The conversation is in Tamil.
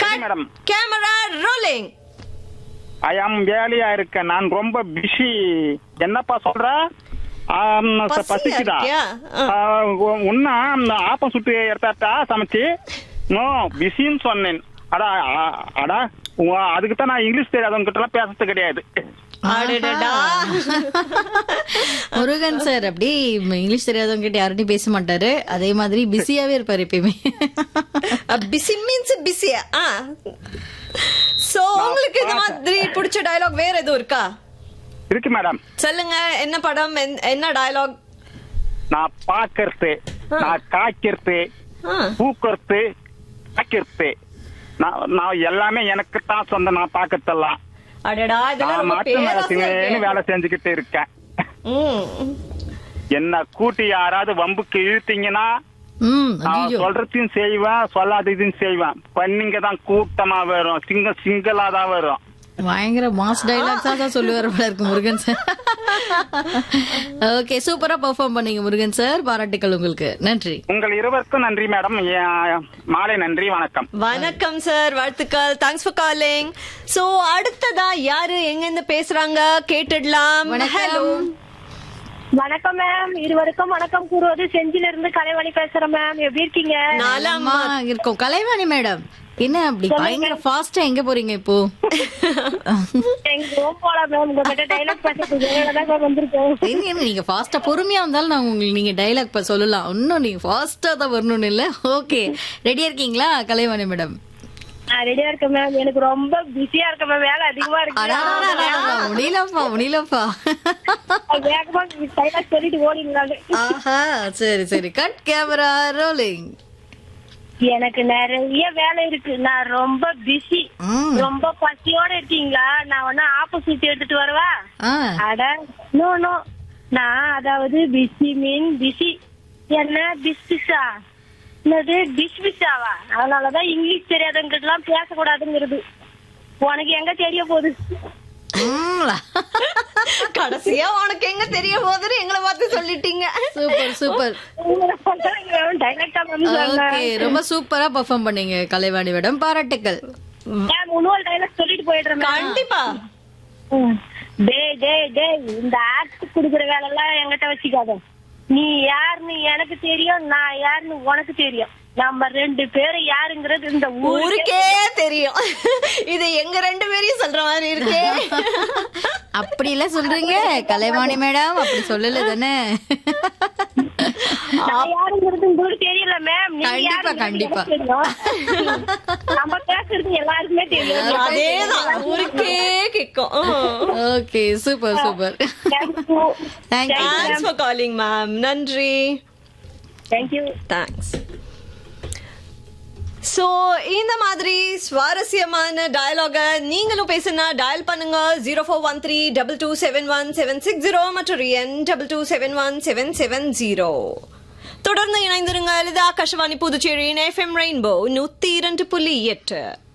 Cut madam camera rolling I am வேலையா இருக்கேன் நான் ரொம்ப பிஸி என்னப்பா சொல்ற ஆம், ச- பசியா பசிக்குதா இருக்கியா? ஆ. ஆ, உ- உன்ன அந்த ஆப்பம் சுட்டு எடுத்தாட்டா சமைச்சு நோ பிஸின்னு சொன்னேன் அடா ஆ- அடா உ- அதுக்கு தான் நான் இங்கிலீஷ் தெரியாதவங்க கிட்ட எல்லாம் பேசுறது கிடையாது அடடடா முருகன் சார் அப்படி இங்கிலீஷ் தெரியாதவங்க கிட்ட யார்கிட்டயும் பேச மாட்டாரு அதே மாதிரி பிஸியாவே இருப்பாரு எப்பயுமே பிஸி மீன்ஸ் பிஸியா ஆ சோ உங்களுக்கு இந்த மாதிரி பிடிச்ச டயலாக் வேற எதுவும் இருக்கா இருக்கு மேடம் சொல்லுங்க என்ன படம் என்- என்ன டயலாக் நான் பாக்கறது நான் காய்க்கிறது பூக்கறது காய்க்கிறது நான் நான் எல்லாமே எனக்கு தான் சொந்தம் நான் பாக்கறதெல்லாம் அடடா இதெல்லாம் நான் ரொம்ப மட்டும் பேராசையா வேலை இருக்கே. வேலை செஞ்சுக்கிட்டு இருக்கேன் ம். என்ன கூட்டி யாராவது வம்புக்கு இழுத்தீங்கன்னா ம் நான் ஐயோ சொல்றதையும் செய்வேன் சொல்லாததையும் செய்வேன் பண்ணிங்க தான் கூட்டமா வரும் சிங்க சிங்கிளா தான் வரும் பயங்கர மாஸ் டைலாக்ஸா தான் சொல்லுவாரு போல இருக்கு முருகன் சார் ஓகே சூப்பரா பெர்ஃபார்ம் பண்ணீங்க முருகன் சார் பாராட்டுக்கள் உங்களுக்கு நன்றி உங்கள் இருவருக்கும் நன்றி மேடம் ஏ- மாலை நன்றி வணக்கம் வணக்கம் சார் வாழ்த்துக்கள் தேங்க்ஸ் ஃபார் காலிங் சோ அடுத்ததா யாரு எங்க இருந்து பேசுறாங்க கேட்டுடலாம் ஹலோ வணக்கம் வணக்கம் மேம் இருவருக்கும் வணக்கம் கூறுவது செஞ்சில இருந்து கலைவாணி பேசுறேன் மேம் எப்படி இருக்கீங்க நலமா இருக்கோம் கலைவாணி மேடம் என்ன அப்படி பயங்கர ஃபாஸ்டா எங்க போறீங்க இப்போ எங்க ரூம் போல மேம் உங்ககிட்ட டைலாக் பேசுறதுக்கு தான் மேம் வந்திருக்கோம் இருங்க, இருங்க, நீங்க ஃபாஸ்டா பொறுமையா வந்தாலும் நான் உங்களுக்கு நீங்க டைலாக் இப்ப சொல்லலாம் இன்னும் நீங்க ஃபாஸ்டா தான் வரணும்னு இல்ல ஓகே ரெடியா இருக்கீங்களா கலைவாணி மேடம் நான் ரெடியா இருக்கேன் மேம் எனக்கு ரொம்ப பிஸியா இருக்கேன் மேம் வேலை அதிகமா இருக்கு முடியலப்பா முடியலப்பா வேகமா டைலாக் சொல்லிட்டு ஓடிடலாங்க ஆஹா சரி சரி கட் கேமரா ரோலிங் எனக்கு நிறைய வேலை இருக்கு நான் ரொம்ப பிஸி ம். ரொம்ப பசியோட இருக்கீங்களா நான் வேணா ஆப்போசிட் எடுத்துட்டு வரவா ஆ அட நோ நோ நான் அதாவது பிஸி மீன் பிஸி என்ன பிஸ்பிஸா என்னது டிஷ் பிஸாவா அதனாலதான் இங்கிலீஷ் தெரியாதவங்க எல்லாம் பேசக்கூடாதுங்கிறது உனக்கு எங்க தெரிய போகுது ம். கடைசியா உனக்கு எங்க தெரிய போகுதுன்னு எங்களை பார்த்து சொல்லிட்டீங்க சூப்பர் சூப்பர் டைரக்டா வந்து ஓகே ரொம்ப சூப்பரா பெர்ஃபார்ம் பண்ணீங்க கலைவாணி மேடம் பாராட்டுக்கள் முன்னுவல் டைலாக் சொல்லிட்டு போயிடுறேன் ma'am. கண்டிப்பா ம். டேய் டேய் டேய் இந்த ஆக்ட் குடுக்குற வேலை எல்லாம் என்கிட்ட வச்சுக்காத நீ யாருன்னு எனக்கு தெரியும் நான் யாருன்னு உனக்கு தெரியும் நம்ம ரெண்டு பேரும் யாருங்கிறது இந்த ஊருக்கே ஊருக்கே தெரியும் இது எங்க ரெண்டு பேரையும் சொல்ற மாதிரி இருக்கே அப்படி எல்லாம் சொல்றீங்க கலைவாணி மேடம் அப்படி சொல்லல தானே நான் யாருங்கிறது உங்களுக்கு தெரியல மேம் கண்டிப்பா, கண்டிப்பா. நம்ம பேசுறது எல்லாருக்குமே தெரியும் அதேதான் ஊருக்கே கேக்கும் okay super super thank you thank you thanks for calling ma'am நன்றி தேங்க்யூ தேங்க்ஸ் சோ இந்த மாதிரி சுவாரஸ்யமான டயலாக நீங்களும் பேசுனா டயல் பண்ணுங்க zero four one three double two seven one seven six zero மற்றும் என் double two seven one seven seven zero தொடர்ந்து இணைந்திருங்க இது ஆகாஷவாணி புதுச்சேரியின் எஃப்எம் ரெயின்போ நூத்தி இரண்டு புள்ளி எட்டு